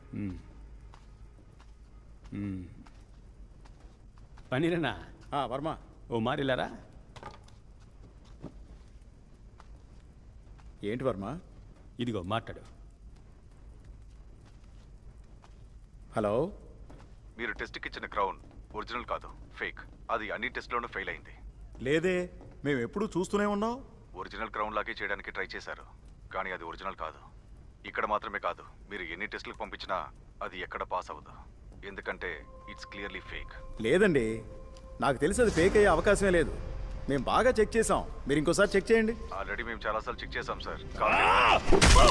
పనిరేనా ఆ, వర్మ ఓ మారిల్లారా ఏంటి వర్మ ఇదిగో మాట్లాడు హలో మీరు టెస్ట్కి ఇచ్చిన క్రౌన్ ఒరిజినల్ కాదు ఫేక్ అది అన్ని టెస్ట్లోనూ ఫెయిల్ అయింది లేదే మేము ఎప్పుడూ చూస్తూనే ఉన్నాం ఒరిజినల్ క్రౌన్ లాగే చేయడానికి ట్రై చేశారు కానీ అది ఒరిజినల్ కాదు ఇక్కడ మాత్రమే కాదు మీరు ఎన్ని టెస్టులకు పంపించినా అది ఎక్కడ పాస్ అవ్వదు ఎందుకంటే ఇట్స్ క్లియర్లీ ఫేక్ లేదండి నాకు తెలిసి అది ఫేక్ అయ్యే అవకాశమే లేదు మేము బాగా చెక్ చేసాం మీరు ఇంకోసారి చెక్ చేయండి ఆల్రెడీ మేము చాలాసార్లు చెక్ చేసాం సార్ కానీ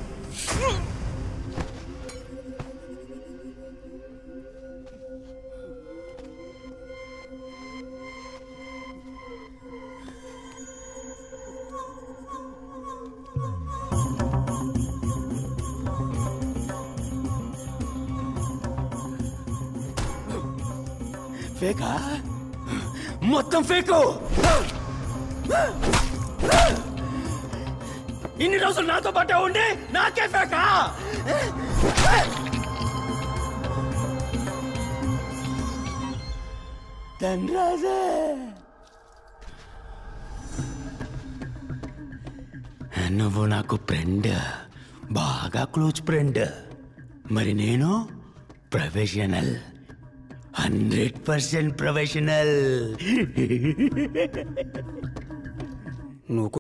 ఫేకా మొత్తం ఫేకు ఇన్ని రోజులు నాతో పాటే ఉండి నాకే ఫేకా ధనరాజే నువ్వు నాకు ఫ్రెండ్ బాగా క్లోజ్ ఫ్రెండ్ మరి నేను ప్రొఫెషనల్ హండ్రెడ్ పర్సెంట్ ప్రొఫెషనల్ నువ్వు